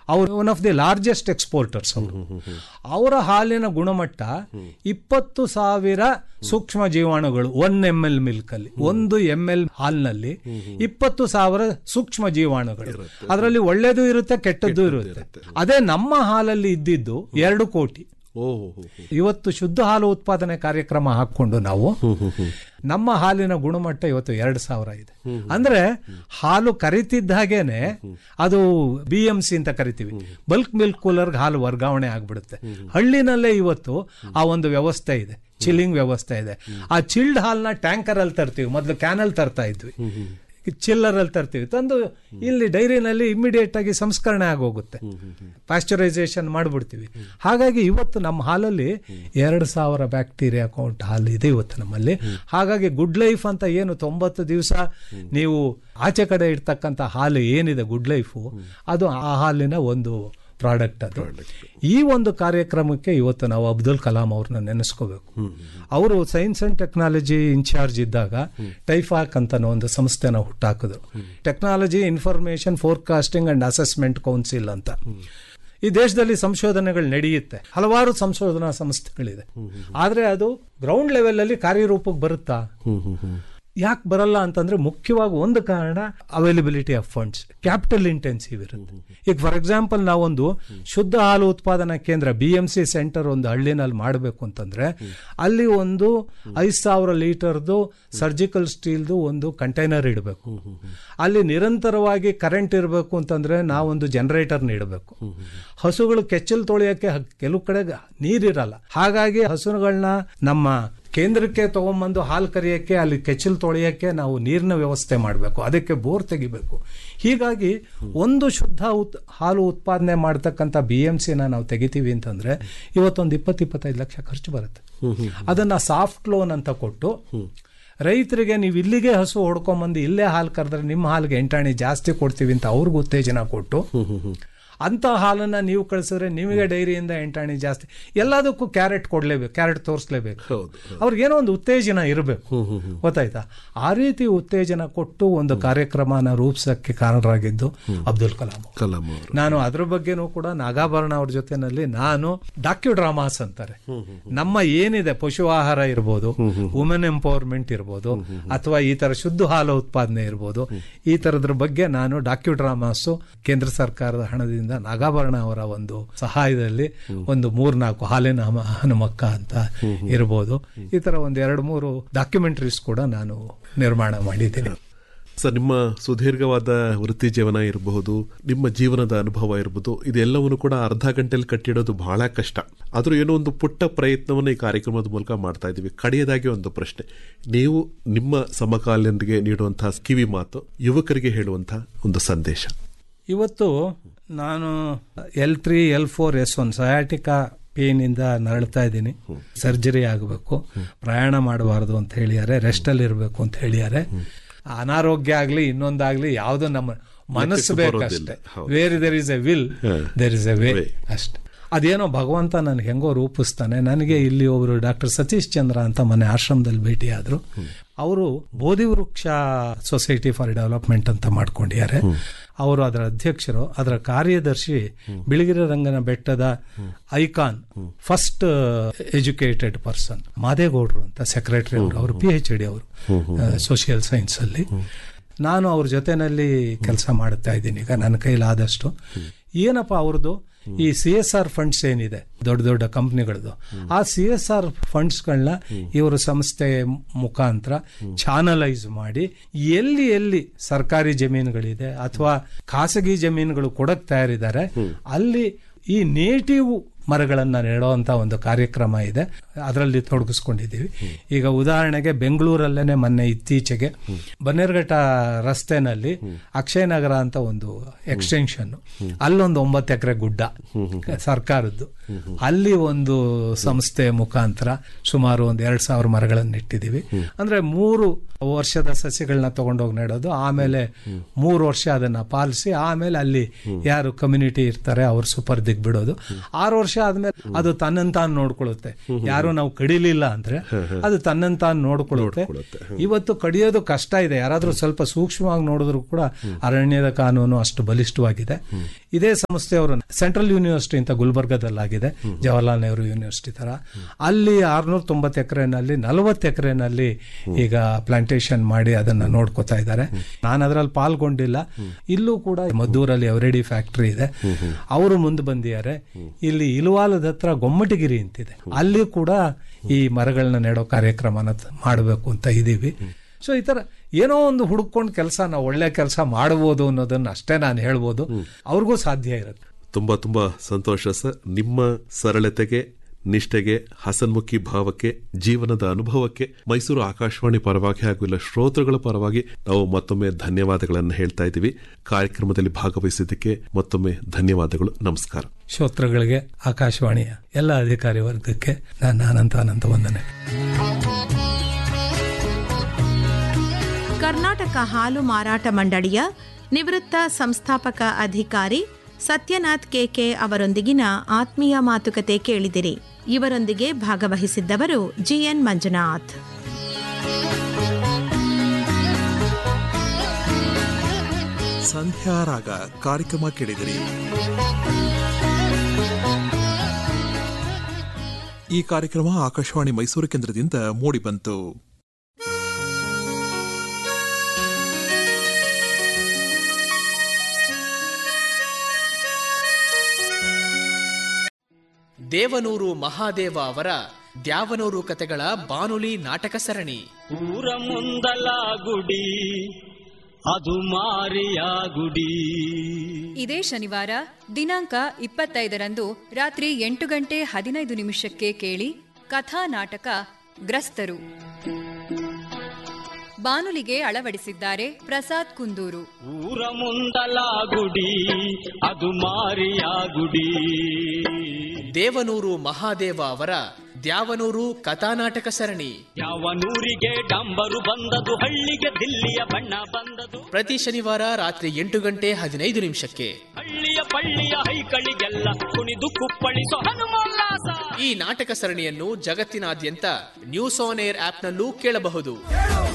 ಅವರು one of the largest exporters ಅವರು ಅವರ ಹಾಲಿನ ಗುಣಮಟ್ಟ ಇಪ್ಪತ್ತು ಸಾವಿರ ಸೂಕ್ಷ್ಮ ಜೀವಾಣುಗಳು ಒನ್ ಎಂ ಎಲ್ ಮಿಲ್ಕ್ ಅಲ್ಲಿ ಒಂದು ಎಂ ಎಲ್ ಹಾಲ್ನಲ್ಲಿ ಇಪ್ಪತ್ತು ಸಾವಿರ ಸೂಕ್ಷ್ಮ ಜೀವಾಣುಗಳು ಅದರಲ್ಲಿ ಒಳ್ಳೇದು ಇರುತ್ತೆ ಕೆಟ್ಟದ್ದು ಇರುತ್ತೆ ಅದೇ ನಮ್ಮ ಹಾಲಲ್ಲಿ ಇದ್ದಿದ್ದು ಎರಡು ಕೋಟಿ ಓಹೋ ಇವತ್ತು ಶುದ್ಧ ಹಾಲು ಉತ್ಪಾದನೆ ಕಾರ್ಯಕ್ರಮ ಹಾಕೊಂಡು ನಾವು ನಮ್ಮ ಹಾಲಿನ ಗುಣಮಟ್ಟ ಇವತ್ತು ಎರಡು ಸಾವಿರ ಇದೆ ಅಂದ್ರೆ ಹಾಲು ಕರಿತಿದ್ದ ಹಾಗೇನೆ ಅದು ಬಿ ಎಂ ಸಿ ಅಂತ ಕರಿತೀವಿ ಬಲ್ಕ್ ಮಿಲ್ಕ್ ಕೂಲರ್ಗೆ ಹಾಲು ವರ್ಗಾವಣೆ ಆಗ್ಬಿಡುತ್ತೆ ಹಳ್ಳಿನಲ್ಲೇ ಇವತ್ತು ಆ ಒಂದು ವ್ಯವಸ್ಥೆ ಇದೆ ಚಿಲ್ಲಿಂಗ್ ವ್ಯವಸ್ಥೆ ಇದೆ ಆ ಚಿಲ್ಡ್ ಹಾಲ್ನ ಟ್ಯಾಂಕರ್ ಅಲ್ಲಿ ತರ್ತೀವಿ ಮೊದಲು ಕ್ಯಾನಲ್ ತರ್ತಾ ಇದ್ವಿ ಚಿಲ್ಲರ್ ಅಲ್ಲಿ ತರ್ತೀವಿ ತಂದು ಇಲ್ಲಿ ಡೈರಿನಲ್ಲಿ ಇಮಿಡಿಯೇಟ್ ಆಗಿ ಸಂಸ್ಕರಣೆ ಆಗೋಗುತ್ತೆ ಪಾಶ್ಚರೈಸೇಷನ್ ಮಾಡ್ಬಿಡ್ತೀವಿ ಹಾಗಾಗಿ ಇವತ್ತು ನಮ್ಮ ಹಾಲಲ್ಲಿ ಎರಡು ಸಾವಿರ ಬ್ಯಾಕ್ಟೀರಿಯಾ ಕೌಂಟ್ ಹಾಲು ಇದೆ ಇವತ್ತು ನಮ್ಮಲ್ಲಿ ಹಾಗಾಗಿ ಗುಡ್ ಲೈಫ್ ಅಂತ ಏನು ತೊಂಬತ್ತು ದಿವಸ ನೀವು ಆಚೆ ಕಡೆ ಇಡ್ತಕ್ಕಂಥ ಹಾಲು ಏನಿದೆ ಗುಡ್ ಲೈಫು ಅದು ಆ ಹಾಲಿನ ಒಂದು ಪ್ರಾಡಕ್ಟ್ ಅದು ಈ ಒಂದು ಕಾರ್ಯಕ್ರಮಕ್ಕೆ ಇವತ್ತು ನಾವು ಅಬ್ದುಲ್ ಕಲಾಂ ಅವ್ರನ್ನ ನೆನೆಸ್ಕೋಬೇಕು ಅವರು ಸೈನ್ಸ್ ಅಂಡ್ ಟೆಕ್ನಾಲಜಿ ಇನ್ಚಾರ್ಜ್ ಇದ್ದಾಗ ಟೈಫಾಕ್ ಅಂತ ಒಂದು ಸಂಸ್ಥೆನ ಹುಟ್ಟಾಕಿದ್ರು technology information forecasting and assessment council ಅಂತ ಈ ದೇಶದಲ್ಲಿ ಸಂಶೋಧನೆಗಳು ನಡೆಯುತ್ತೆ ಹಲವಾರು ಸಂಶೋಧನಾ ಸಂಸ್ಥೆಗಳಿದೆ ಆದ್ರೆ ಅದು ಗ್ರೌಂಡ್ ಲೆವೆಲ್ ಅಲ್ಲಿ ಕಾರ್ಯರೂಪಕ್ಕೆ ಬರುತ್ತಾ ಯಾಕೆ ಬರಲ್ಲ ಅಂತಂದ್ರೆ ಮುಖ್ಯವಾಗಿ ಒಂದು ಕಾರಣ availability of funds capital intensive ಇರುತ್ತೆ ಈಗ ಫಾರ್ ಎಕ್ಸಾಂಪಲ್ ನಾವೊಂದು ಶುದ್ಧ ಹಾಲು ಉತ್ಪಾದನಾ ಕೇಂದ್ರ ಬಿ ಎಂ ಸಿ ಸೆಂಟರ್ ಒಂದು ಹಳ್ಳಿನಲ್ಲಿ ಮಾಡಬೇಕು ಅಂತಂದ್ರೆ ಅಲ್ಲಿ ಒಂದು ಐದು ಸಾವಿರ ಲೀಟರ್ದು ಸರ್ಜಿಕಲ್ ಸ್ಟೀಲ್ದು ಒಂದು ಕಂಟೈನರ್ ಇಡಬೇಕು ಅಲ್ಲಿ ನಿರಂತರವಾಗಿ ಕರೆಂಟ್ ಇರಬೇಕು ಅಂತಂದ್ರೆ ನಾವೊಂದು ಜನರೇಟರ್ನ ಇಡಬೇಕು ಹಸುಗಳು ಕೆಚ್ಚಲು ತೊಳೆಯಕ್ಕೆ ಹ- ಕೆಲವು ಕಡೆ ನೀರಿರಲ್ಲ ಹಾಗಾಗಿ ಹಸುಗಳನ್ನ ನಮ್ಮ ಕೇಂದ್ರಕ್ಕೆ ತಗೊಂಬಂದು ಹಾಲು ಕರಿಯಕ್ಕೆ ಅಲ್ಲಿ ಕೆಚ್ಚಲು ತೊಳೆಯಕ್ಕೆ ನಾವು ನೀರಿನ ವ್ಯವಸ್ಥೆ ಮಾಡಬೇಕು ಅದಕ್ಕೆ ಬೋರ್ ತೆಗಿಬೇಕು ಹೀಗಾಗಿ ಒಂದು ಶುದ್ಧ ಉತ್ ಹಾಲು ಉತ್ಪಾದನೆ ಮಾಡ್ತಕ್ಕಂಥ ಬಿ ಎಂ ಸಿನ ನಾವು ತೆಗಿತೀವಿ ಅಂತಂದ್ರೆ ಇವತ್ತೊಂದು ಇಪ್ಪತ್ತು ಇಪ್ಪತ್ತೈದು ಲಕ್ಷ ಖರ್ಚು ಬರುತ್ತೆ ಅದನ್ನ ಸಾಫ್ಟ್ ಲೋನ್ ಅಂತ ಕೊಟ್ಟು ರೈತರಿಗೆ ನೀವು ಇಲ್ಲಿಗೆ ಹಸು ಹೊಡ್ಕೊಂಬಂದು ಇಲ್ಲೇ ಹಾಲು ಕರೆದ್ರೆ ನಿಮ್ಮ ಹಾಲಿಗೆ ಎಂಟಾಣಿ ಜಾಸ್ತಿ ಕೊಡ್ತೀವಿ ಅಂತ ಅವ್ರಿಗೆ ಉತ್ತೇಜನ ಕೊಟ್ಟು ಅಂತ ಹಾಲನ್ನ ನೀವು ಕಳಿಸಿದ್ರೆ ನಿಮಗೆ ಡೈರಿಯಿಂದ ಎಂಟಾಣಿ ಜಾಸ್ತಿ ಎಲ್ಲದಕ್ಕೂ ಕ್ಯಾರೆಟ್ ಕೊಡ್ಲೇಬೇಕು ಕ್ಯಾರೆಟ್ ತೋರಿಸ್ಲೇಬೇಕು ಅವ್ರಿಗೇನೋ ಒಂದು ಉತ್ತೇಜನ ಇರಬೇಕು ಗೊತ್ತಾಯ್ತಾ ಆ ರೀತಿ ಉತ್ತೇಜನ ಕೊಟ್ಟು ಒಂದು ಕಾರ್ಯಕ್ರಮನ ರೂಪಿಸಕ್ಕೆ ಕಾರಣರಾಗಿದ್ದು ಅಬ್ದುಲ್ ಕಲಾಂ ಅವರು. ಕಲಾಂ ಅವರು ನಾನು ಅದ್ರ ಬಗ್ಗೆನೂ ಕೂಡ ನಾಗಾಭರಣ ಅವ್ರ ಜೊತೆನಲ್ಲಿ ನಾನು ಡಾಕ್ಯು ಡ್ರಾಮಾಸ್ ಅಂತಾರೆ ನಮ್ಮ ಏನಿದೆ ಪಶು ಆಹಾರ ಇರ್ಬೋದು ವುಮೆನ್ ಎಂಪವರ್ಮೆಂಟ್ ಇರ್ಬೋದು ಅಥವಾ ಈ ತರ ಶುದ್ಧ ಹಾಲು ಉತ್ಪಾದನೆ ಇರ್ಬೋದು ಈ ತರದ್ರ ಬಗ್ಗೆ ನಾನು ಡಾಕ್ಯು ಡ್ರಾಮಾಸ್ ಕೇಂದ್ರ ಸರ್ಕಾರದ ಹಣದಿಂದ ನಾಗಾಭರಣ ಅವರ ಒಂದು ಸಹಾಯದಲ್ಲಿ ಒಂದು ಮೂರ್ನಾಲ್ಕು ಹಾಲಿನ ಹಮ- ಹನುಮಕ್ಕ ಅಂತ ಇರ್ಬೋದು ಈ ತರ ಒಂದ್ ಎರಡು ಮೂರು ಡಾಕ್ಯುಮೆಂಟರೀಸ್ ಕೂಡ ನಾನು ನಿರ್ಮಾಣ ಮಾಡಿದ್ದೀನಿ ಸರ್ ನಿಮ್ಮ ಸುದೀರ್ಘವಾದ ವೃತ್ತಿ ಜೀವನ ಇರಬಹುದು ನಿಮ್ಮ ಜೀವನದ ಅನುಭವ ಇರಬಹುದು ಇದೆಲ್ಲವನ್ನು ಕೂಡ ಅರ್ಧ ಗಂಟೆಯಲ್ಲಿ ಕಟ್ಟಿಡೋದು ಬಹಳ ಕಷ್ಟ ಆದ್ರೂ ಏನೋ ಒಂದು ಪುಟ್ಟ ಪ್ರಯತ್ನವನ್ನು ಈ ಕಾರ್ಯಕ್ರಮದ ಮೂಲಕ ಮಾಡ್ತಾ ಇದ್ದೀವಿ ಕಡೆಯದಾಗಿ ಒಂದು ಪ್ರಶ್ನೆ ನೀವು ನಿಮ್ಮ ಸಮಕಾಲೀನರಿಗೆ ನೀಡುವಂತಹ ಕಿವಿ ಮಾತು ಯುವಕರಿಗೆ ಹೇಳುವಂತಹ ಒಂದು ಸಂದೇಶ ಇವತ್ತು ನಾನು L three L four S one sciatica ಪೇನಿಂದ ನರಳ್ತಾ ಇದ್ದೀನಿ ಸರ್ಜರಿ ಆಗಬೇಕು ಪ್ರಯಾಣ ಮಾಡಬಾರ್ದು ಅಂತ ಹೇಳಿದ್ದಾರೆ ರೆಸ್ಟಲ್ಲಿ ಇರಬೇಕು ಅಂತ ಹೇಳಿದ್ದಾರೆ ಅನಾರೋಗ್ಯ ಆಗಲಿ ಇನ್ನೊಂದಾಗ್ಲಿ ಯಾವುದು ನಮ್ಮ ಮನಸ್ಸು ಬೇಕಷ್ಟೇ where there is a will there is a way ಅಷ್ಟೇ ಅದೇನೋ ಭಗವಂತ ನನಗೆ ಹೆಂಗೋ ರೂಪಿಸ್ತಾನೆ ನನಗೆ ಇಲ್ಲಿ ಒಬ್ರು ಡಾಕ್ಟರ್ ಸತೀಶ್ ಚಂದ್ರ ಅಂತ ಮನೆ ಆಶ್ರಮದಲ್ಲಿ ಭೇಟಿಯಾದ್ರು ಅವರು ಬೋಧಿ ವೃಕ್ಷ ಸೊಸೈಟಿ ಫಾರ್ ಡೆವಲಪ್ಮೆಂಟ್ ಅಂತ ಮಾಡ್ಕೊಂಡಿದ್ದಾರೆ ಅವರು ಅದರ ಅಧ್ಯಕ್ಷರು ಅದರ ಕಾರ್ಯದರ್ಶಿ ಬಿಳಿಗಿರಿ ರಂಗನ ಬೆಟ್ಟದ ಐಕಾನ್ ಫಸ್ಟ್ ಎಜುಕೇಟೆಡ್ ಪರ್ಸನ್ ಮಾದೇಗೌಡರು ಅಂತ ಸೆಕ್ರೆಟರಿ ಅವರು ಅವರು ಪಿ ಎಚ್ ಡಿ ಅವರು ಸೋಷಿಯಲ್ ಸೈನ್ಸ್ ಅಲ್ಲಿ ನಾನು ಅವ್ರ ಜೊತೆನಲ್ಲಿ ಕೆಲಸ ಮಾಡ್ತಾ ಇದ್ದೀನಿ ಈಗ ನನ್ನ ಕೈಲಾದಷ್ಟು ಏನಪ್ಪ ಅವ್ರದ್ದು ಈ ಸಿ ಎಸ್ ಆರ್ ಫಂಡ್ಸ್ ಏನಿದೆ ದೊಡ್ಡ ದೊಡ್ಡ ಕಂಪ್ನಿಗಳದ್ದು ಆ ಸಿ ಎಸ್ ಆರ್ ಫಂಡ್ಸ್ಗಳನ್ನ ಇವರು ಸಂಸ್ಥೆ ಮುಖಾಂತರ ಚಾನಲೈಸ್ ಮಾಡಿ ಎಲ್ಲಿ ಎಲ್ಲಿ ಸರ್ಕಾರಿ ಜಮೀನುಗಳಿದೆ ಅಥವಾ ಖಾಸಗಿ ಜಮೀನುಗಳು ಕೊಡಕ್ ತಯಾರಿದ್ದಾರೆ ಅಲ್ಲಿ ಈ ನೇಟಿವ್ ಮರಗಳನ್ನ ನೆಡುವಂತ ಒಂದು ಕಾರ್ಯಕ್ರಮ ಇದೆ ಅದರಲ್ಲಿ ತೊಡಗಿಸ್ಕೊಂಡಿದ್ದೀವಿ ಈಗ ಉದಾಹರಣೆಗೆ ಬೆಂಗಳೂರಲ್ಲೇನೆ ಮೊನ್ನೆ ಇತ್ತೀಚೆಗೆ ಬನ್ನೇರ್ಘಟ್ಟ ರಸ್ತೆನಲ್ಲಿ ಅಕ್ಷಯನಗರ ಅಂತ ಒಂದು ಎಕ್ಸ್ಟೆನ್ಷನ್ ಅಲ್ಲೊಂದು ಒಂಬತ್ತು ಎಕರೆ ಗುಡ್ಡ ಸರ್ಕಾರದ್ದು ಅಲ್ಲಿ ಒಂದು ಸಂಸ್ಥೆ ಮುಖಾಂತರ ಸುಮಾರು ಒಂದು ಎರಡ್ ಸಾವಿರ ಮರಗಳನ್ನು ಇಟ್ಟಿದ್ದೀವಿ ಅಂದ್ರೆ ಮೂರು ವರ್ಷದ ಸಸಿಗಳನ್ನ ತಗೊಂಡೋಗಿ ನೆಡೋದು ಆಮೇಲೆ ಮೂರು ವರ್ಷ ಅದನ್ನ ಪಾಲಿಸಿ ಆಮೇಲೆ ಅಲ್ಲಿ ಯಾರು ಕಮ್ಯುನಿಟಿ ಇರ್ತಾರೆ ಅವ್ರ ಸುಪರ್ದಿಗ್ ಬಿಡೋದು ಆರು ವರ್ಷ ಆದ್ಮೇಲೆ ಅದು ತನ್ನಂತಾನ್ ನೋಡ್ಕೊಳ್ಳುತ್ತೆ ಯಾರು ನಾವು ಕಡಿಲಿಲ್ಲ ಅಂದ್ರೆ ಅದು ತನ್ನಂತಾನ್ ನೋಡ್ಕೊಳ್ಳುತ್ತೆ ಇವತ್ತು ಕಡಿಯೋದು ಕಷ್ಟ ಇದೆ ಯಾರಾದ್ರೂ ಸ್ವಲ್ಪ ಸೂಕ್ಷ್ಮವಾಗಿ ನೋಡಿದ್ರು ಕೂಡ ಅರಣ್ಯದ ಕಾನೂನು ಅಷ್ಟು ಬಲಿಷ್ಠವಾಗಿದೆ ಇದೇ ಸಂಸ್ಥೆಯವರು ಸೆಂಟ್ರಲ್ ಯೂನಿವರ್ಸಿಟಿ ಅಂತ ಗುಲ್ಬರ್ಗದಲ್ಲಾಗಿದೆ ಜವಾಹರ್ಲಾಲ್ ನೆಹರು ಯೂನಿವರ್ಸಿಟಿ ತರ ಅಲ್ಲಿ ಆರ್ನೂರ ತೊಂಬತ್ತು ಎಕರೆನಲ್ಲಿ ನಲವತ್ತು ಎಕರೆನಲ್ಲಿ ಈಗ ಪ್ಲಾಂಟೇಶನ್ ಮಾಡಿ ಅದನ್ನ ನೋಡ್ಕೋತಾ ಇದ್ದಾರೆ ನಾನು ಅದರಲ್ಲಿ ಪಾಲ್ಗೊಂಡಿಲ್ಲ ಇಲ್ಲೂ ಕೂಡ ಮದ್ದೂರಲ್ಲಿ ಅವರೆಡಿ ಫ್ಯಾಕ್ಟರಿ ಇದೆ ಅವರು ಮುಂದೆ ಬಂದಿದ್ದಾರೆ ಇಲ್ಲಿ ಇಲುವಾಲದ ಹತ್ರ ಗೊಮ್ಮಟಗಿರಿ ಅಂತಿದೆ ಅಲ್ಲಿ ಕೂಡ ಈ ಮರಗಳನ್ನ ನೆಡೋ ಕಾರ್ಯಕ್ರಮನ ಮಾಡಬೇಕು ಅಂತ ಇದೀವಿ ಸೊ ಈ ತರ ಏನೋ ಒಂದು ಹುಡುಕೊಂಡು ಕೆಲಸ ನಾವು ಒಳ್ಳೆ ಕೆಲಸ ಮಾಡಬಹುದು ಅನ್ನೋದನ್ನ ಅಷ್ಟೇ ನಾನು ಹೇಳ್ಬೋದು ಅವ್ರಿಗೂ ಸಾಧ್ಯ ಇರುತ್ತೆ ತುಂಬಾ ತುಂಬಾ ಸಂತೋಷ ಸರ್ ನಿಮ್ಮ ಸರಳತೆಗೆ ನಿಷ್ಠೆಗೆ ಹಸನ್ಮುಖಿ ಭಾವಕ್ಕೆ ಜೀವನದ ಅನುಭವಕ್ಕೆ ಮೈಸೂರು ಆಕಾಶವಾಣಿ ಪರವಾಗಿ ಹಾಗೂ ಇಲ್ಲ ಶ್ರೋತೃಗಳ ಪರವಾಗಿ ನಾವು ಮತ್ತೊಮ್ಮೆ ಧನ್ಯವಾದಗಳನ್ನು ಹೇಳ್ತಾ ಇದ್ದೀವಿ ಕಾರ್ಯಕ್ರಮದಲ್ಲಿ ಭಾಗವಹಿಸಿದ್ದಕ್ಕೆ ಮತ್ತೊಮ್ಮೆ ಧನ್ಯವಾದಗಳು ನಮಸ್ಕಾರ ಶ್ರೋತೃಗಳಿಗೆ ಆಕಾಶವಾಣಿಯ ಎಲ್ಲ ಅಧಿಕಾರಿ ವರ್ಗಕ್ಕೆ ನನ್ನ ಅನಂತ ಅನಂತ ವಂದನೆ ಕರ್ನಾಟಕ ಹಾಲು ಮಾರಾಟ ಮಂಡಳಿಯ ನಿವೃತ್ತ ಸಂಸ್ಥಾಪಕ ಅಧಿಕಾರಿ ಸತ್ಯನಾಥ್ ಕೆಕೆ ಅವರೊಂದಿಗಿನ ಆತ್ಮೀಯ ಮಾತುಕತೆ ಕೇಳಿದಿರಿ ಇವರೊಂದಿಗೆ ಭಾಗವಹಿಸಿದ್ದವರು ಜಿಎನ್ ಮಂಜುನಾಥ್ ಸಂಧ್ಯಾರಾಗ ಕಾರ್ಯಕ್ರಮ ಕೇಳಿದಿರಿ ಈ ಕಾರ್ಯಕ್ರಮ ಆಕಾಶವಾಣಿ ಮೈಸೂರು ಕೇಂದ್ರದಿಂದ ಮೂಡಿಬಂತು ದೇವನೂರು ಮಹಾದೇವ ಅವರ ದ್ಯಾವನೂರು ಕತೆಗಳ ಬಾನುಲಿ ನಾಟಕ ಸರಣಿ ಊರ ಮುಂದಲ ಗುಡಿ ಅದು ಮಾರಿಯ ಗುಡಿ ಇದೇ ಶನಿವಾರ ದಿನಾಂಕ ಇಪ್ಪತ್ತೈದರಂದು ರಾತ್ರಿ ಎಂಟು ಗಂಟೆ ಹದಿನೈದು ನಿಮಿಷಕ್ಕೆ ಕೇಳಿ ಕಥಾ ನಾಟಕ ಗ್ರಸ್ತರು ಬಾನುಲಿಗೆ ಅಳವಡಿಸಿದ್ದಾರೆ ಪ್ರಸಾದ್ ಕುಂದೂರು ಊರ ಮುಂದಲ ಗುಡಿ ಅದು ಮಾರಿಯ ಗುಡಿ ದೇವನೂರು ಮಹಾದೇವ ಅವರ ದ್ಯಾವನೂರು ಕಥಾನಾಟಕ ಸರಣಿ ಯಾವ ನೂರಿಗೆ ಡಂಬರು ಬಂದದು ಹಳ್ಳಿಗೆ ದಿಲ್ಲಿಯ ಬಣ್ಣ ಬಂದದು ಪ್ರತಿ ಶನಿವಾರ ರಾತ್ರಿ ಎಂಟು ಗಂಟೆ ಹದಿನೈದು ನಿಮಿಷಕ್ಕೆ ಹಳ್ಳಿಯ ಪಳ್ಳಿಯ ಹೈಕಳಿಗೆಲ್ಲ ಕುಣಿದು ಕುಪ್ಪಳಿಸೋ ಹನುಮೋಲ್ಲಾಸ ಈ ನಾಟಕ ಸರಣಿಯನ್ನು ಜಗತ್ತಿನಾದ್ಯಂತ ನ್ಯೂಸ್ ಆನ್ ಏರ್ ಆಪ್ನಲ್ಲೂ ಕೇಳಬಹುದು ಏಳು